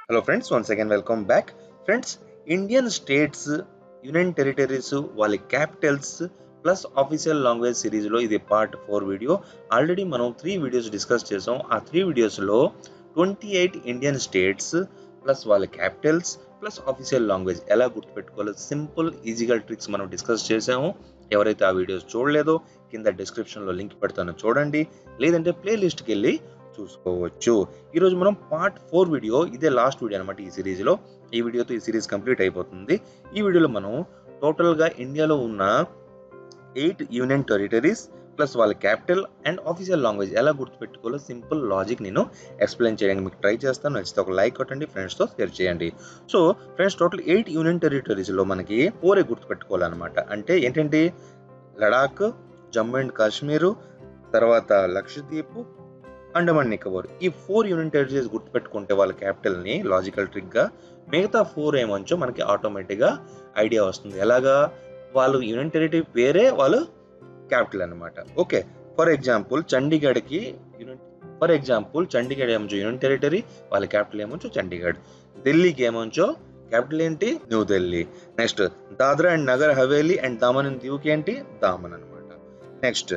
hello friends one second welcome back friends Indian states union territories వాళ్ళ capitals plus official language సిరీస్లో ఇది part four video already మనం three videos discuss చేసాం ఆ three వీడియోస్లో twenty eight Indian states plus వాళ్ళ capitals plus official language ఎలా గుర్తుపెట్టుకోవాలో సింపుల్ ఈజీగా ట్రిక్స్ మనం డిస్కస్ చేసాము ఎవరైతే ఆ వీడియోస్ చూడలేదో కింద డిస్క్రిప్షన్లో లింక్ పెడతానో చూడండి లేదంటే ప్లేలిస్ట్కి వెళ్ళి చూసుకోవచ్చు ఈరోజు మనం పార్ట్ ఫోర్ వీడియో ఇదే లాస్ట్ వీడియో అనమాట ఈ సిరీస్లో ఈ వీడియోతో ఈ సిరీస్ కంప్లీట్ అయిపోతుంది ఈ వీడియోలో మనం టోటల్గా ఇండియాలో ఉన్న ఎయిట్ యూనియన్ టెరిటరీస్ ప్లస్ వాళ్ళ క్యాపిటల్ అండ్ ఆఫీషియల్ లాంగ్వేజ్ ఎలా గుర్తుపెట్టుకోవాలో సింపుల్ లాజిక్ నేను ఎక్స్ప్లెయిన్ చేయడానికి మీకు ట్రై చేస్తాను నచ్చితే ఒక లైక్ కొట్టండి ఫ్రెండ్స్తో షేర్ చేయండి so friends total eight union టెరిటరీస్లో మనకి ఫోరే గుర్తుపెట్టుకోవాలన్నమాట అంటే ఏంటంటే లడాక్ జమ్మూ అండ్ కాశ్మీరు తర్వాత లక్షద్వీప్ అండమాన్ నికోబార్ ఈ ఫోర్ యూనియన్ టెరిటరీస్ గుర్తుపెట్టుకుంటే వాళ్ళ క్యాపిటల్ని లాజికల్ ట్రిక్గా మిగతా ఫోర్ ఏమంచో మనకి ఆటోమేటిక్గా ఐడియా వస్తుంది ఎలాగా వాళ్ళు యూనియన్ టెరిటరీ పేరే వాళ్ళు క్యాపిటల్ అనమాట ఓకే ఫర్ ఎగ్జాంపుల్ చండీగఢ్కి యూనియన్ ఫర్ ఎగ్జాంపుల్ చండీగఢ్ ఏమంచో యూనియన్ టెరిటరీ వాళ్ళ క్యాపిటల్ ఏమంచో చండీగఢ్ ఢిల్లీకి ఏమంచో క్యాపిటల్ ఏంటి New Delhi next Dadra and Nagar Haveli and Daman and దీవుకి ఏంటి దామన్ అనమాట నెక్స్ట్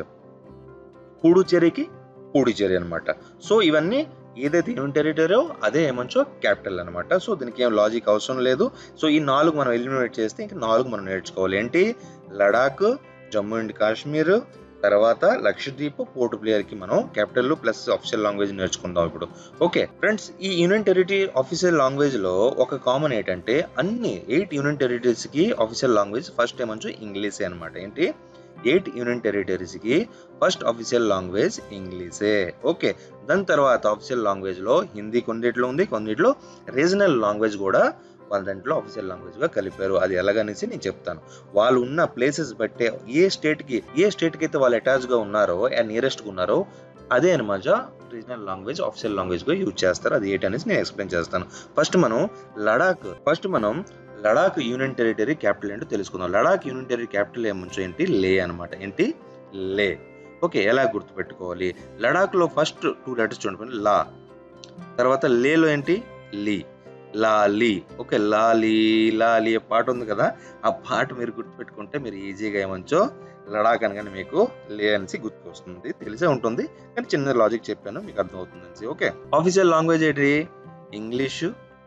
పుడుచేరికి పుడుచేరి అనమాట సో ఇవన్నీ ఏదైతే యూనియన్ టెరిటరీయో అదే ఏమంచో క్యాపిటల్ అనమాట సో దీనికి ఏం లాజిక్ అవసరం లేదు సో ఈ నాలుగు మనం ఎలిమినేట్ చేస్తే ఇంకా నాలుగు మనం నేర్చుకోవాలి ఏంటి లడాక్ జమ్మూ అండ్ కాశ్మీర్ తర్వాత లక్షద్వీప్ పోర్ట్ ప్లేయర్ కి మనం క్యాపిటల్ ప్లస్ ఆఫీషియల్ లాంగ్వేజ్ నేర్చుకుందాం ఇప్పుడు ఓకే ఫ్రెండ్స్ ఈ యూనియన్ టెరిటరీ ఆఫీషియల్ లాంగ్వేజ్ లో ఒక కామన్ ఏంటంటే అన్ని ఎయిట్ యూనియన్ టెరిటరీస్ కి ఆఫీషియల్ లాంగ్వేజ్ ఫస్ట్ ఏమంచో ఇంగ్లీషే అనమాట ఏంటి ఎయిట్ యూనియన్ టెరిటరీస్ కి ఫస్ట్ ఆఫీషియల్ లాంగ్వేజ్ ఇంగ్లీషే ఓకే దాని తర్వాత ఆఫీషియల్ లాంగ్వేజ్ లో హిందీ కొన్నిట్లో ఉంది కొన్నిట్లో రీజనల్ లాంగ్వేజ్ కూడా వాళ్ళ దాంట్లో ఆఫీషియల్ లాంగ్వేజ్ గా కలిపారు అది ఎలాగనేసి నేను చెప్తాను వాళ్ళు ఉన్న ప్లేసెస్ బట్టే ఏ స్టేట్ కి ఏ స్టేట్ కి అయితే వాళ్ళు అటాచ్ గా ఉన్నారో నియరెస్ట్ గా ఉన్నారో అదే అనమాట రీజనల్ లాంగ్వేజ్ ఆఫీషియల్ లాంగ్వేజ్ గా యూజ్ చేస్తారు అది ఏంటనేసి నేను ఎక్స్ప్లెయిన్ చేస్తాను ఫస్ట్ మనం లడాక్ ఫస్ట్ మనం లడాక్ యూనియన్ టెరిటరీ క్యాపిటల్ ఏంటో తెలుసుకుందాం లడాక్ యూనియన్ టెరిటరీ క్యాపిటల్ ఏముంచో ఏంటి లే అనమాట ఏంటి లే ఓకే ఎలా గుర్తుపెట్టుకోవాలి లడాక్ లో ఫస్ట్ టూ లెటర్స్ చూడండి లా తర్వాత లేలో ఏంటి లీ లాలి ఓకే లాలి లాలి పాట ఉంది కదా ఆ పాట మీరు గుర్తుపెట్టుకుంటే మీరు ఈజీగా ఏమంచో లడాక్ అనగానే మీకు లే అనేసి గుర్తుకొస్తుంది తెలిసే ఉంటుంది కానీ చిన్న లాజిక్ చెప్పాను మీకు అర్థమవుతుంది అనేసి ఓకే ఆఫీషియల్ లాంగ్వేజ్ ఏంటి ఇంగ్లీషు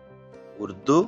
ఉర్దూ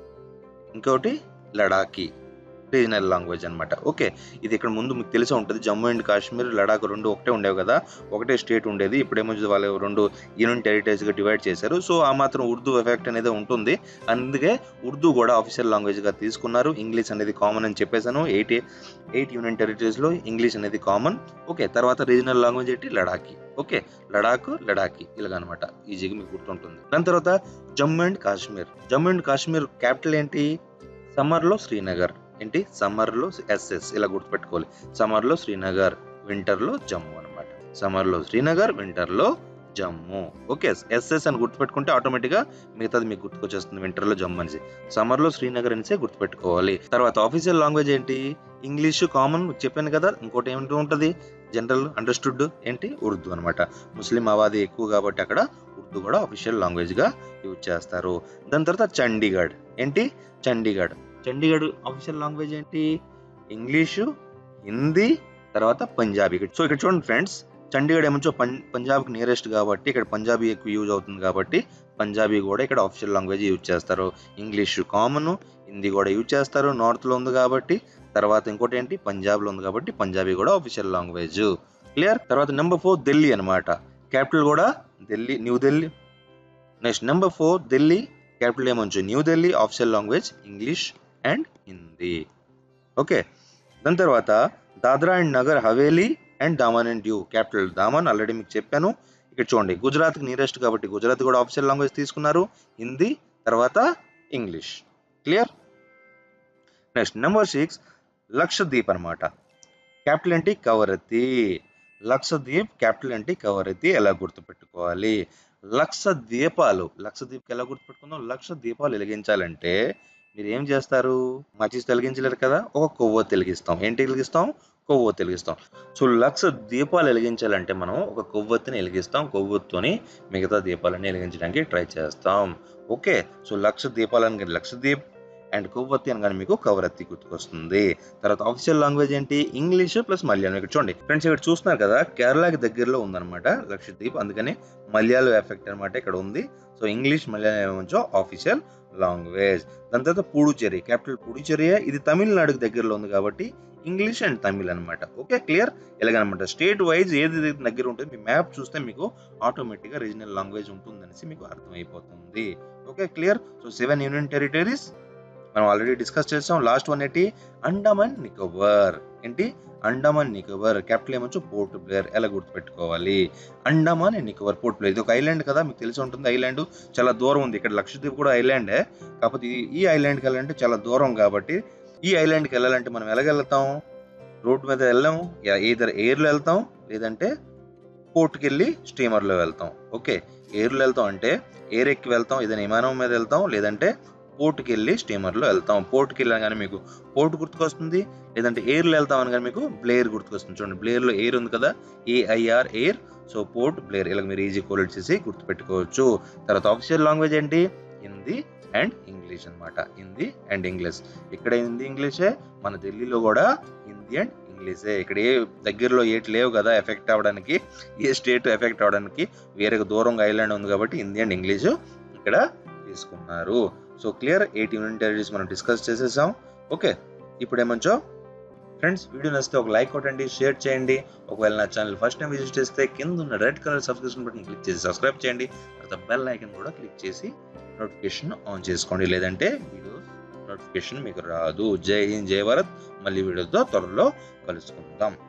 ఇంకోటి లడాకి రీజనల్ లాంగ్వేజ్ అనమాట ఓకే ఇది ఇక్కడ ముందు మీకు తెలిసే ఉంటుంది జమ్మూ అండ్ కాశ్మీర్ లడాక్ రెండు ఒకటే ఉండేవి కదా ఒకటే స్టేట్ ఉండేది ఇప్పుడేమో వాళ్ళు రెండు యూనియన్ టెరిటరీస్గా డివైడ్ చేశారు సో ఆ మాత్రం ఉర్దూ ఎఫెక్ట్ అనేది ఉంటుంది అందుకే ఉర్దూ కూడా ఆఫీషియల్ లాంగ్వేజ్గా తీసుకున్నారు ఇంగ్లీష్ అనేది కామన్ అని చెప్పేశాను ఎయిట్ ఎయిట్ యూనియన్ టెరిటరీస్లో ఇంగ్లీష్ అనేది కామన్ ఓకే తర్వాత రీజనల్ లాంగ్వేజ్ ఏంటి లడాకి ఓకే లడాక్ లడాకి ఇలాగనమాట ఈజీగా మీకు గుర్తుంటుంది దాని తర్వాత Jammu and Kashmir Jammu and Kashmir capital ఏంటి సమ్మర్లో శ్రీనగర్ ఏంటి సమ్మర్లో ఎస్ఎస్ ఇలా గుర్తుపెట్టుకోవాలి సమ్మర్లో శ్రీనగర్ వింటర్లో జమ్మూ అనమాట సమ్మర్లో శ్రీనగర్ వింటర్లో జమ్మూ ఓకే ఎస్ఎస్ అని గుర్తుపెట్టుకుంటే ఆటోమేటిక్గా మిగతాది మీకు గుర్తుకొచ్చేస్తుంది వింటర్లో జమ్మూ అనేసి సమ్మర్లో శ్రీనగర్ అనేసి గుర్తుపెట్టుకోవాలి తర్వాత ఆఫీషియల్ లాంగ్వేజ్ ఏంటి ఇంగ్లీష్ కామన్ చెప్పాను కదా ఇంకోటి ఏమిటి ఉంటుంది జనరల్ అండర్స్టూడ్ ఏంటి ఉర్దూ అనమాట ముస్లిం ఆవాది ఎక్కువ కాబట్టి అక్కడ ఉర్దూ కూడా అఫీషియల్ లాంగ్వేజ్గా యూజ్ చేస్తారు దాని తర్వాత చండీగఢ్ ఏంటి చండీగఢ్ చండీగఢ్ ఆఫీషియల్ లాంగ్వేజ్ ఏంటి ఇంగ్లీషు హిందీ తర్వాత పంజాబీ సో ఇక్కడ చూడండి ఫ్రెండ్స్ చండీగఢ్ ఏమంచో పం పంజాబ్కి నియరెస్ట్ కాబట్టి ఇక్కడ పంజాబీ ఎక్కువ యూజ్ అవుతుంది కాబట్టి పంజాబీ కూడా ఇక్కడ ఆఫీషియల్ లాంగ్వేజ్ యూజ్ చేస్తారు ఇంగ్లీష్ కామన్ హిందీ కూడా యూజ్ చేస్తారు నార్త్లో ఉంది కాబట్టి తర్వాత ఇంకోటి ఏంటి పంజాబ్లో ఉంది కాబట్టి పంజాబీ కూడా ఆఫీషియల్ లాంగ్వేజ్ క్లియర్ తర్వాత నెంబర్ ఫోర్ ఢిల్లీ అనమాట క్యాపిటల్ కూడా Delhi New Delhi next number four Delhi capital ఏమంచు New Delhi official language English and Hindi okay దాని తర్వాత Dadra and Nagar Haveli and Daman and Diu capital Daman already మీకు చెప్పాను ఇక్కడ చూడండి గుజరాత్కి నియరెస్ట్ కాబట్టి గుజరాత్ కూడా ఆఫీషియల్ లాంగ్వేజ్ తీసుకున్నారు హిందీ తర్వాత English clear next number six Lakshadweep అనమాట క్యాపిటల్ ఏంటి కవరతి లక్షద్వీప్ క్యాపిటల్ ఏంటి కవరతి ఎలా గుర్తుపెట్టుకోవాలి లక్ష దీపాలు లక్ష దీపకి ఎలా గుర్తుపెట్టుకుందాం లక్ష దీపాలు వెలిగించాలంటే మీరు ఏం చేస్తారు మచీస్ వెలిగించలేరు కదా ఒక కొవ్వొత్తి వెలిగిస్తాం ఏంటి వెలిగిస్తాం కొవ్వొత్తి వెలిగిస్తాం సో లక్ష దీపాలు వెలిగించాలంటే మనం ఒక కొవ్వొత్తిని వెలిగిస్తాం కొవ్వొత్తిని మిగతా దీపాలని వెలిగించడానికి ట్రై చేస్తాం ఓకే సో లక్ష దీపాలని లక్ష దీప్ అండ్ కొవ్వొత్తి అనగానే మీకు కవరత్తి గుర్తుకొస్తుంది తర్వాత ఆఫీషియల్ లాంగ్వేజ్ ఏంటి ఇంగ్లీష్ ప్లస్ మలయాళం ఇక్కడ చూడండి ఫ్రెండ్స్ ఇక్కడ చూస్తున్నారు కదా కేరళకి దగ్గరలో ఉందన్నమాట లక్షద్వీప్ అందుకని మలయాళం ఎఫెక్ట్ అనమాట ఇక్కడ ఉంది సో ఇంగ్లీష్ మలయాళం కొంచెం ఆఫీషియల్ లాంగ్వేజ్ దాని తర్వాత పుడుచేరి క్యాపిటల్ పుడుచేరియే ఇది తమిళనాడుకి దగ్గరలో ఉంది కాబట్టి ఇంగ్లీష్ అండ్ తమిళ్ అనమాట ఓకే క్లియర్ ఎలాగనమాట స్టేట్ వైజ్ ఏది దగ్గర ఉంటుంది మీ మ్యాప్ చూస్తే మీకు ఆటోమేటిక్గా రీజనల్ లాంగ్వేజ్ ఉంటుందనేసి మీకు అర్థమైపోతుంది okay clear so seven union territories మనం ఆల్రెడీ డిస్కస్ చేసాం లాస్ట్ వన్ ఏంటి అండమాన్ నికోబార్ ఏంటి అండమాన్ నికోబార్ క్యాపిటల్ ఏమొచ్చు పోర్ట్ బ్లేయర్ ఎలా గుర్తుపెట్టుకోవాలి అండమాన్ అండ్ నికోబార్ పోర్ట్ బ్లేయర్ ఇది ఒక ఐలాండ్ కదా మీకు తెలిసి ఉంటుంది ఐలాండ్ చాలా దూరం ఉంది ఇక్కడ లక్షద్వీప్ కూడా ఐలాండే కాకపోతే ఈ- ఈ ఐలాండ్కి వెళ్ళాలంటే చాలా దూరం కాబట్టి ఈ ఐలాండ్కి వెళ్ళాలంటే మనం ఎలాగెళ్తాం రోడ్ మీద వెళ్ళాం ఏదర్ ఎయిర్లో వెళ్తాం లేదంటే పోర్ట్కి వెళ్ళి స్టీమర్లో వెళ్తాం ఓకే ఎయిర్లో వెళ్తాం అంటే ఎయిర్ ఎక్కి వెళ్తాం ఏదైనా విమానం మీద వెళ్తాం లేదంటే పోర్ట్కి వెళ్ళి స్టీమర్లో వెళ్తాం పోర్ట్కి వెళ్ళగానే మీకు పోర్ట్ గుర్తుకొస్తుంది లేదంటే ఎయిర్లో వెళ్తాం అనగానే మీకు బ్లేయర్ గుర్తుకొస్తుంది చూడండి బ్లేయర్లో ఎయిర్ ఉంది కదా AIR air so Port Blair ఇలా మీరు ఈజీ కోలెట్ చేసి గుర్తుపెట్టుకోవచ్చు తర్వాత ఆఫీషియల్ లాంగ్వేజ్ ఏంటి హిందీ అండ్ ఇంగ్లీష్ అన్నమాట హిందీ అండ్ ఇంగ్లీష్ ఇక్కడ హిందీ ఇంగ్లీషే మన ఢిల్లీలో కూడా హిందీ అండ్ ఇంగ్లీషే ఇక్కడ ఏ దగ్గరలో ఏటి లేవు కదా ఎఫెక్ట్ అవ్వడానికి ఏ స్టేట్ ఎఫెక్ట్ అవ్వడానికి వేరే దూరంగా ఐలాండ్ ఉంది కాబట్టి హిందీ అండ్ ఇంగ్లీష్ ఇక్కడ తీసుకున్నారు so clear eight unit territories మనం డిస్కస్ చేసేసాం ఓకే ఇప్పుడు ఏమంచో ఫ్రెండ్స్ వీడియో నచ్చితే ఒక లైక్ కొట్టండి షేర్ చేయండి ఒకవేళ నా ఛానల్ ఫస్ట్ టైం విజిట్ చేస్తే కింద ఉన్న red colour subscription button click చేసి సబ్స్క్రైబ్ చేయండి తర్వాత బెల్ ఐకన్ కూడా క్లిక్ చేసి నోటిఫికేషన్ ఆన్ చేసుకోండి లేదంటే వీడియోస్ నోటిఫికేషన్ మీకు రాదు జై హింద్ జై భారత్ మళ్ళీ వీడియోతో త్వరలో కలుసుకుందాం